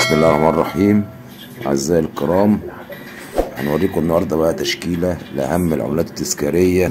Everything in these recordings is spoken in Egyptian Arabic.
بسم الله الرحمن الرحيم أعزائي الكرام هنوريكم النهاردة بقى تشكيلة لأهم العملات التذكارية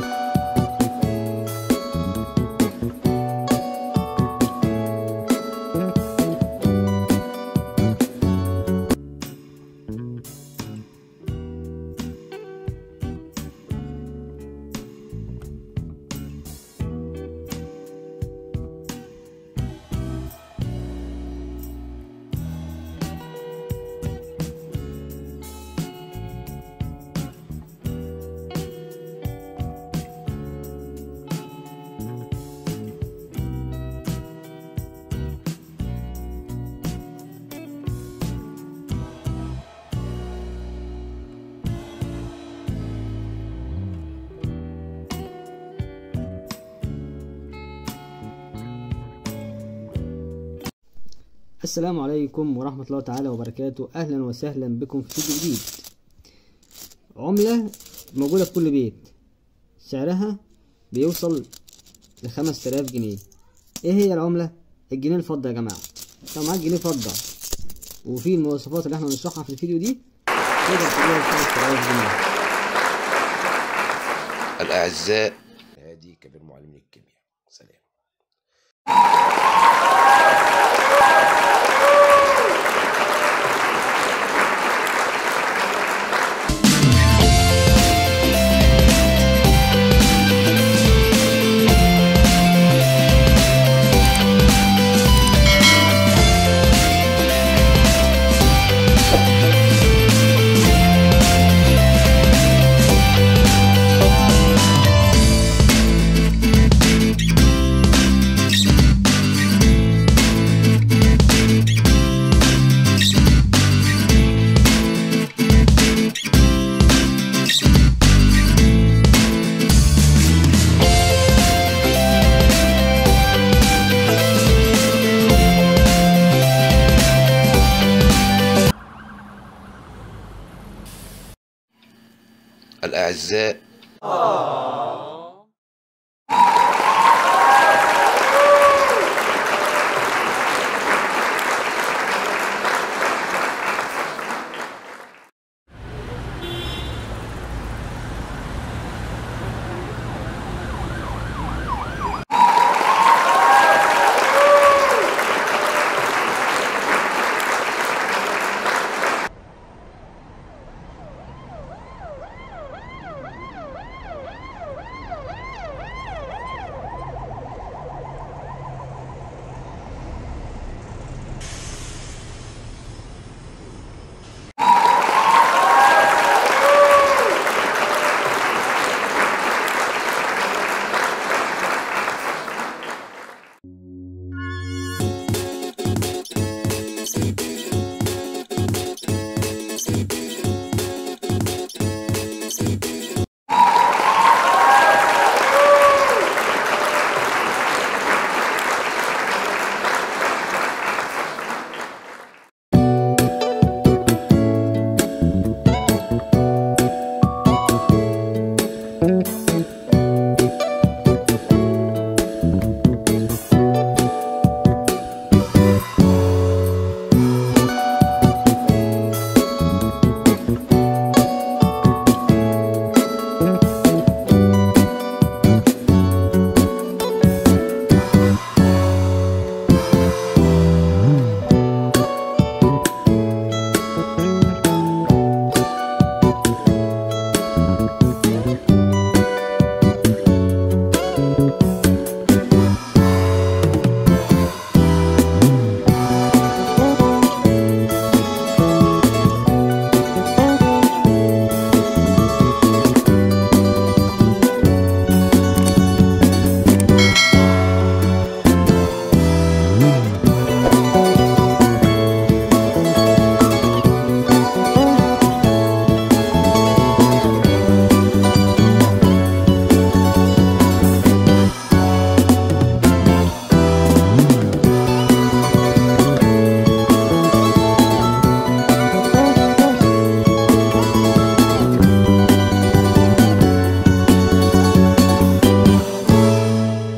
السلام عليكم ورحمة الله تعالى وبركاته أهلا وسهلا بكم في فيديو جديد عملة موجودة في كل بيت سعرها بيوصل لخمس تلاف جنيه ايه هي العملة؟ الجنيه الفضة يا جماعة لو معاك جنيه فضة وفي المواصفات اللي احنا هنشرحها في الفيديو دي تقدر تجيبها بخمس تلاف جنيه الأعزاء هادي كبير معلمين الكيمياء سلام الأعزاء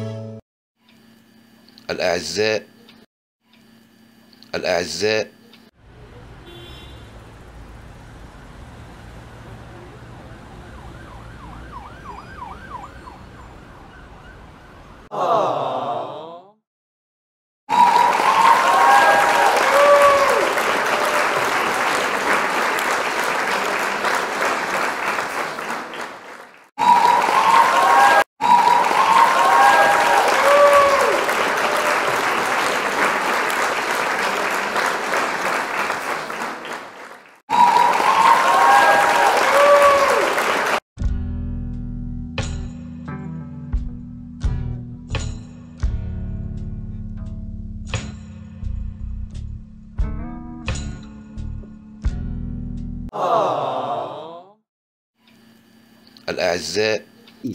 الأعزاء الأعزاء الأعزاء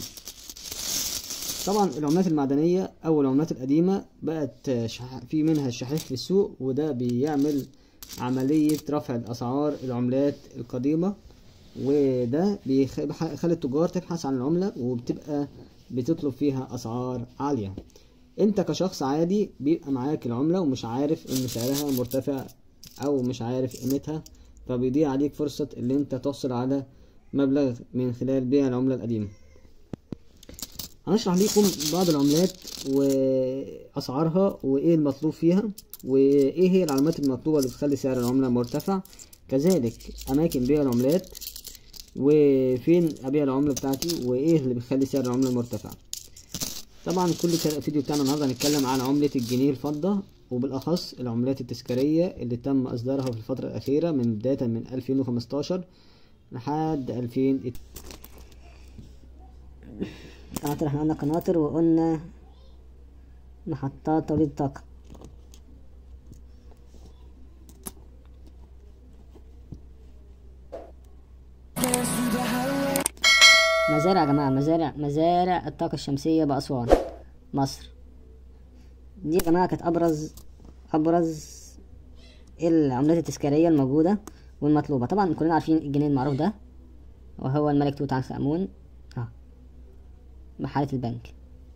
طبعا العملات المعدنية أو العملات القديمة بقت شح... في منها الشحيح في السوق وده بيعمل عملية رفع الأسعار العملات القديمة وده بيخلي التجار تبحث عن العملة وبتبقى بتطلب فيها أسعار عالية انت كشخص عادي بيبقى معاك العملة ومش عارف ان سعرها مرتفع او مش عارف قيمتها فبيضيع عليك فرصة اللي انت تحصل على مبلغ من خلال بيع العملة القديمة هنشرح لكم بعض العملات واسعارها وايه المطلوب فيها وايه هي العلامات المطلوبة اللي بتخلي سعر العملة مرتفع كذلك اماكن بيع العملات وفين ابيع العملة بتاعتي وايه اللي بيخلي سعر العملة مرتفع طبعا كل الفيديو بتاعنا النهارده هنتكلم عن عملة الجنيه الفضة وبالأخص العملات التذكارية اللي تم إصدارها في الفترة الأخيرة من بداية من 2015 لحد 2000 قناطر احنا قلنا قناطر وقلنا محطات توليد طاقة مزارع يا جماعة مزارع مزارع الطاقة الشمسية بأسوان مصر دي يا جماعة كانت أبرز أبرز العملات التذكارية الموجودة والمطلوبة طبعا كلنا عارفين الجنيه المعروف ده وهو الملك توت عنخ آمون اه بحالة البنك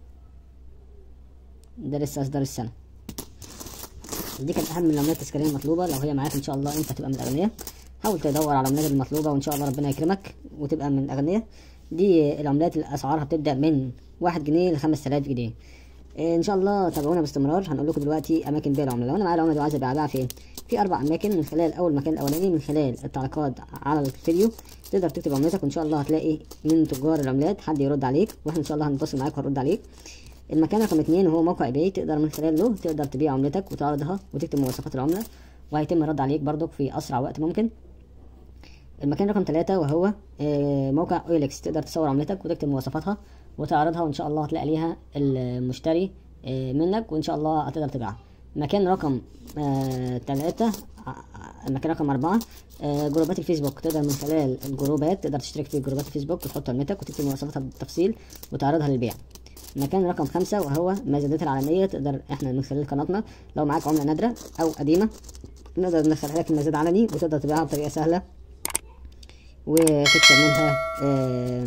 ده لسه إصدار السنة دي كانت أهم العملات التذكارية المطلوبة لو هي معاك إن شاء الله أنت هتبقى من الأغنياء حاول تدور على العملات المطلوبة وإن شاء الله ربنا يكرمك وتبقى من الأغنياء دي العملات اللي أسعارها بتبدأ من واحد جنيه لخمس تلاف جنيه ان شاء الله تابعونا باستمرار هنقول لكم دلوقتي اماكن بيع العمله لو انا معايا العمله دي وعايز ابيعها فين في اربع اماكن من خلال اول مكان الاولاني من خلال التعليقات على الفيديو تقدر تكتب عملتك وان شاء الله هتلاقي من تجار العملات حد يرد عليك واحنا ان شاء الله هنتصل معاك وهنرد عليك المكان رقم اتنين وهو موقع ايباي تقدر من خلاله تقدر تبيع عملتك وتعرضها وتكتب مواصفات العمله وهيتم الرد عليك برضك في اسرع وقت ممكن المكان رقم ثلاثة وهو موقع اويلكس تقدر تصور عملتك وتكتب مواصفاتها وتعرضها وان شاء الله هتلاقي ليها المشتري منك وان شاء الله هتقدر تبيعها مكان رقم ثلاثة مكان رقم أربعة جروبات الفيسبوك تقدر من خلال الجروبات تقدر تشترك في جروبات الفيسبوك وتحط علمتك وتكتب مواصفاتها بالتفصيل وتعرضها للبيع مكان رقم خمسة وهو مزادات العالمية تقدر احنا من خلال قناتنا لو معاك عملة نادرة أو قديمة نقدر ندخلها لك المزاد علني وتقدر تبيعها بطريقة سهلة وتكسب منها آه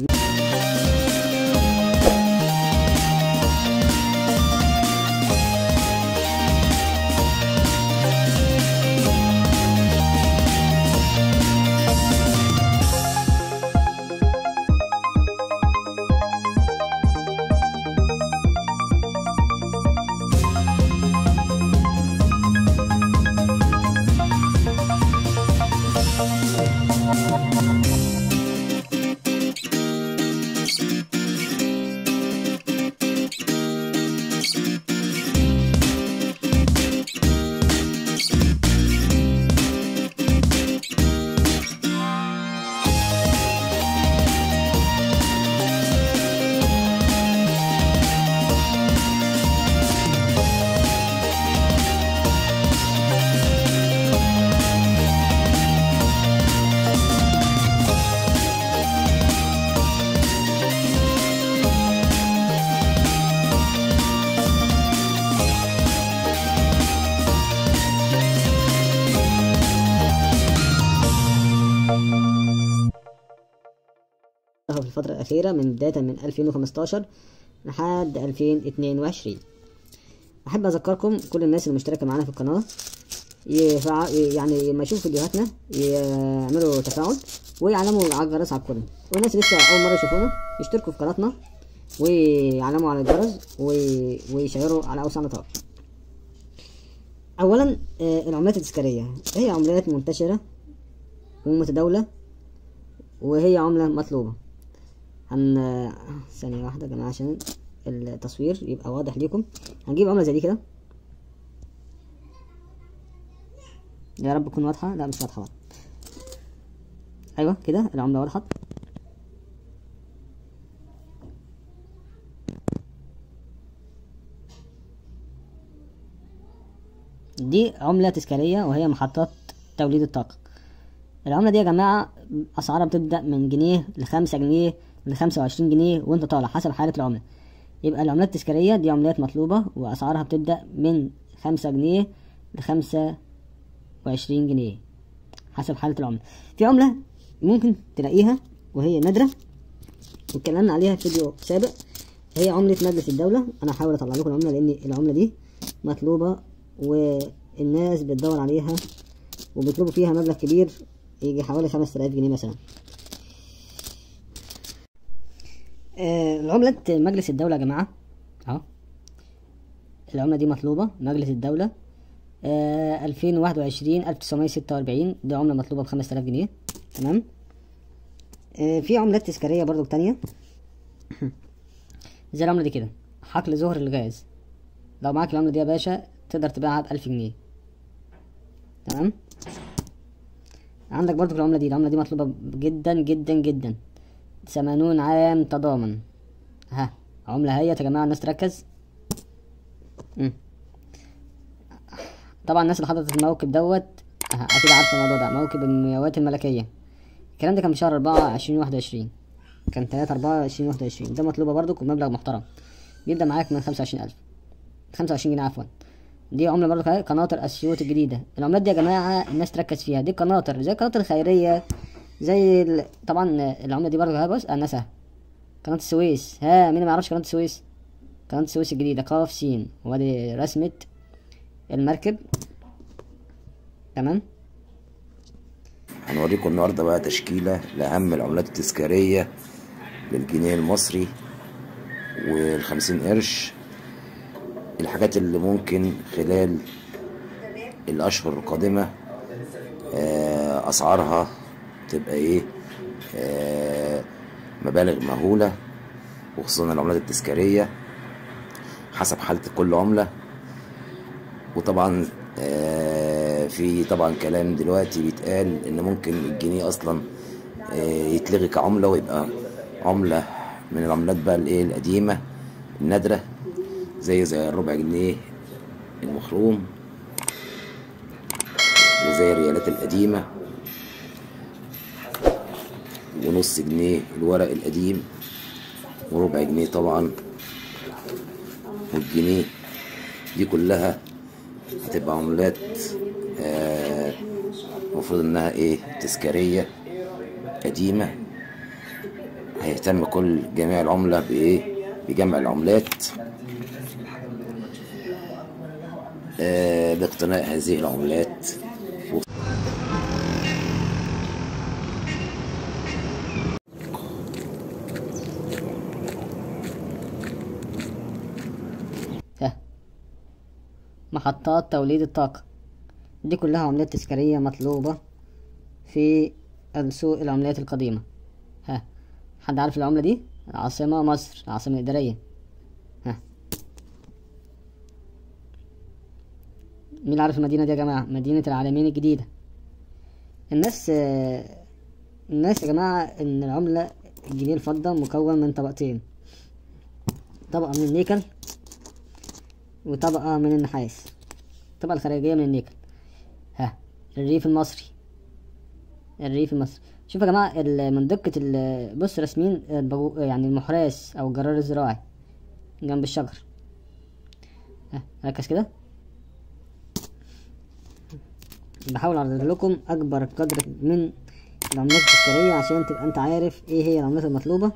في الفترة الأخيرة من بداية من 2015 لحد 2022 أحب أذكركم كل الناس اللي مشتركة معانا في القناة يفع... يعني لما يشوفوا فيديوهاتنا يعملوا تفاعل ويعلموا على الجرس على الكل والناس لسه أول مرة يشوفونا يشتركوا في قناتنا ويعلموا على الجرس و... ويشيروا على أوسع نطاق أولا العملات التذكارية هي عملات منتشرة ومتداولة وهي عملة مطلوبة هن ثانية واحدة يا جماعة عشان التصوير يبقى واضح ليكم هنجيب عملة زي دي كده يا رب تكون واضحة لا مش واضحة بقى. ايوه كده العملة وضحت دي عملة تذكارية وهي محطات توليد الطاقة العملة دي يا جماعة أسعارها بتبدأ من جنيه لخمسة جنيه ل 25 جنيه وانت طالع حسب حالة العملة يبقى العملات التذكارية دي عملات مطلوبة وأسعارها بتبدأ من خمسة جنيه لخمسة وعشرين جنيه حسب حالة العملة في عملة ممكن تلاقيها وهي نادرة واتكلمنا عليها في فيديو سابق هي عملة مجلس الدولة أنا هحاول أطلع لكم العملة لأن العملة دي مطلوبة والناس بتدور عليها وبيطلبوا فيها مبلغ كبير يجي حوالي خمس آلاف جنيه مثلا آه، العملة مجلس الدولة يا جماعة اهو العملة دي مطلوبة مجلس الدولة ألفين واحد وعشرين ألف تسعمية ستة وأربعين دي عملة مطلوبة بخمس آلاف جنيه تمام آه، في عملات تذكارية برضو تانية زي العملة دي كده حقل ظهر الغاز لو معاك العملة دي يا باشا تقدر تبيعها بألف جنيه تمام عندك برضو العملة دي العملة دي مطلوبة جدا جدا جدا ثمانون عام تضامن ها عملة هي يا جماعة الناس تركز مم. طبعا الناس اللي حضرت الموكب دوت أه، اكيد عارفه الموضوع ده موكب المومياوات الملكية الكلام ده كان في شهر أربعة عشرين واحد وعشرين كان تلاتة أربعة عشرين واحد وعشرين ده مطلوبة برضك ومبلغ محترم بيبدأ معاك من خمسة وعشرين ألف خمسة وعشرين جنيه عفوا دي عملة برضك اهي قناطر أسيوط الجديدة العملات دي يا جماعة الناس تركز فيها دي قناطر زي القناطر الخيرية زي ال... طبعا العملة دي برضه اهي بص الناس اهي قناة السويس ها مين ما يعرفش قناة السويس قناة السويس الجديدة قاف سين وادي رسمة المركب تمام هنوريكم النهارده بقى تشكيلة لأهم العملات التذكارية للجنيه المصري والخمسين قرش الحاجات اللي ممكن خلال الأشهر القادمة آه، أسعارها تبقى إيه آه، مبالغ مهولة وخصوصا العملات التذكارية حسب حالة كل عملة وطبعا آه، في طبعا كلام دلوقتي بيتقال ان ممكن الجنيه اصلا آه، يتلغي كعملة ويبقى عملة من العملات بقى الايه القديمة النادرة زي زي الربع جنيه المخروم وزي الريالات القديمة ونص جنيه الورق القديم وربع جنيه طبعا والجنيه دي كلها هتبقى عملات آه، المفروض انها ايه تذكارية قديمة هيهتم كل جميع العملة بايه بجمع العملات آه، باقتناء هذه العملات ها محطات توليد الطاقة دي كلها عملات تذكارية مطلوبة في سوق العملات القديمة ها حد عارف العملة دي العاصمة مصر العاصمة الإدارية ها مين عارف المدينة دي يا جماعة مدينة العالمين الجديدة الناس آه، الناس يا جماعة إن العملة الجنيه الفضة مكون من طبقتين طبقة من النيكل وطبقة من النحاس الطبقة الخارجية من النيكل ها الريف المصري الريف المصري شوف يا جماعة ال- من دقة ال- بص راسمين البغو- يعني المحراس أو الجرار الزراعي جنب الشجر ها ركز كده بحاول اعرض لكم اكبر قدر من العملات التذكارية عشان تبقى انت عارف ايه هي العملات المطلوبة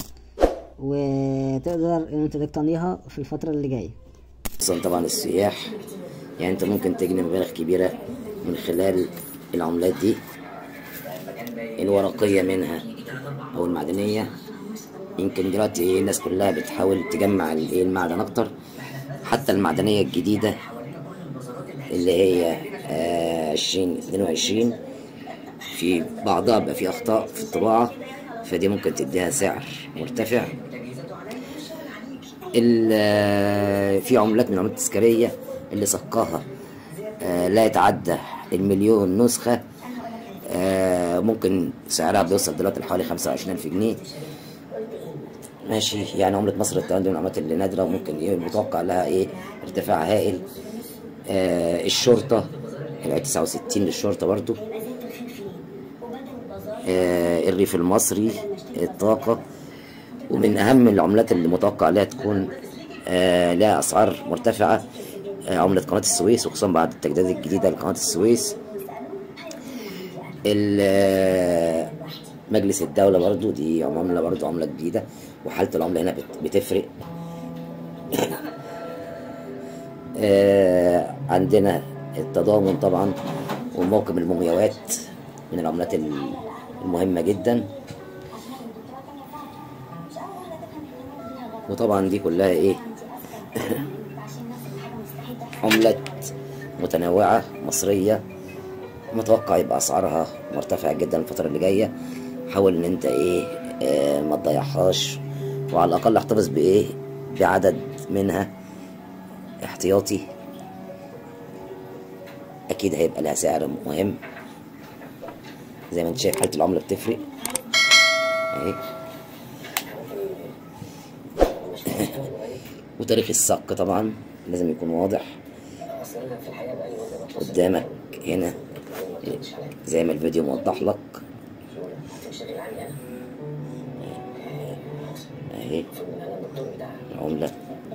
وتقدر ان انت تقتنيها في الفترة اللي جاية خصوصا طبعا السياح يعني انت ممكن تجني مبالغ كبيرة من خلال العملات دي الورقية منها او المعدنية يمكن دلوقتي الناس كلها بتحاول تجمع الايه المعدن اكتر حتى المعدنية الجديدة اللي هي عشرين اتنين وعشرين في بعضها بقى في اخطاء في الطباعة فدي ممكن تديها سعر مرتفع ال- في عملات من العملات التذكارية اللي صكاها آه، لا يتعدى المليون نسخة آه، ممكن سعرها بيوصل دلوقتي لحوالي خمسة وعشرين ألف جنيه ماشي يعني عملة مصر التوان دي من العملات اللي نادرة وممكن ايه متوقع لها ايه ارتفاع هائل آه الشرطة العيد تسعة وستين للشرطة برضو آه الريف المصري الطاقة ومن أهم العملات اللي متوقع عليها تكون آه لها أسعار مرتفعة آه عملة قناة السويس وخصوصا بعد التجديدات الجديدة لقناة السويس ال- آه، مجلس الدولة برضو دي عملة برضو عملة جديدة وحالة العملة هنا بت- بتفرق آه، عندنا التضامن طبعا وموكب المومياوات من العملات ال- المهمة جدا وطبعا دي كلها ايه عملات متنوعة مصرية متوقع يبقى اسعارها مرتفعة جدا الفترة اللي جاية حاول ان انت ايه آه ما تضيعهاش وعلى الاقل احتفظ بايه بعدد منها احتياطي اكيد هيبقى لها سعر مهم زي ما انت شايف حالة العملة بتفرق اهي وتاريخ الصك طبعا لازم يكون واضح قدامك هنا زي ما الفيديو موضح لك اهي العملة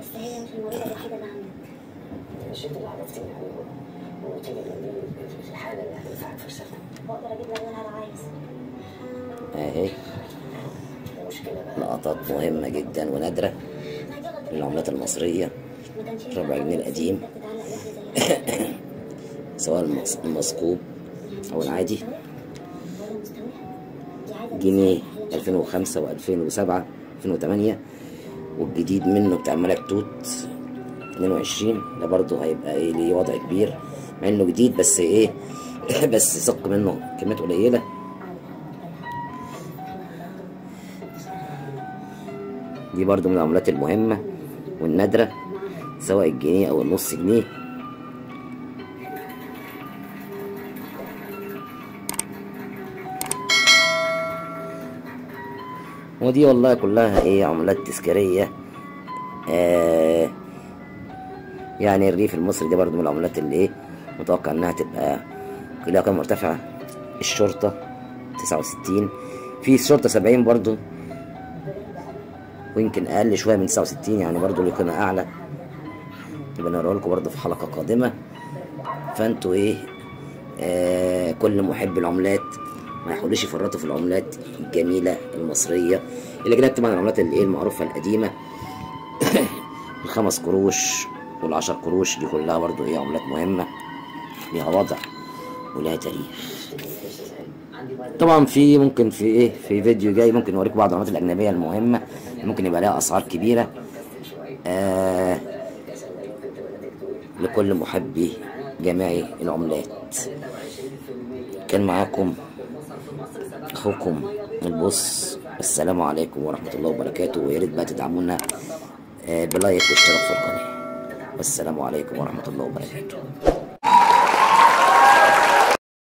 اهي لقطات مهمة جدا ونادرة للعملات المصرية ربع جنيه القديم سواء المص- المثقوب أو العادي جنيه 2005 و2007 2008 والجديد منه بتاع الملك توت 22 ده برضه هيبقى ايه ليه وضع كبير مع انه جديد بس ايه بس سق منه كميات قليله دي برضو من العملات المهمة والنادرة سواء الجنيه أو النص جنيه ودي والله كلها ايه عملات تذكارية آه يعني الريف المصري دي برضو من العملات اللي ايه متوقع انها تبقى لها قيمة مرتفعة الشرطة تسعة وستين في الشرطة سبعين برضو ويمكن اقل شويه من 69 يعني برضو له قيمه اعلى يبقى نوريه لكم برضو في حلقه قادمه فانتوا ايه آه كل محب العملات ما يحاولوش يفرطوا في العملات الجميله المصريه اللي كده طبعا العملات اللي ايه المعروفه القديمه الخمس قروش والعشر قروش دي كلها برضو ايه عملات مهمه ليها وضع ولها تاريخ طبعا في ممكن في ايه في فيديو جاي ممكن نوريكم بعض العملات الاجنبيه المهمه ممكن يبقى لها اسعار كبيره آه لكل محبي جميع العملات كان معاكم اخوكم البص السلام عليكم ورحمه الله وبركاته ويا ريت بقى تدعمونا آه بلايك واشتراك في القناه والسلام عليكم ورحمه الله وبركاته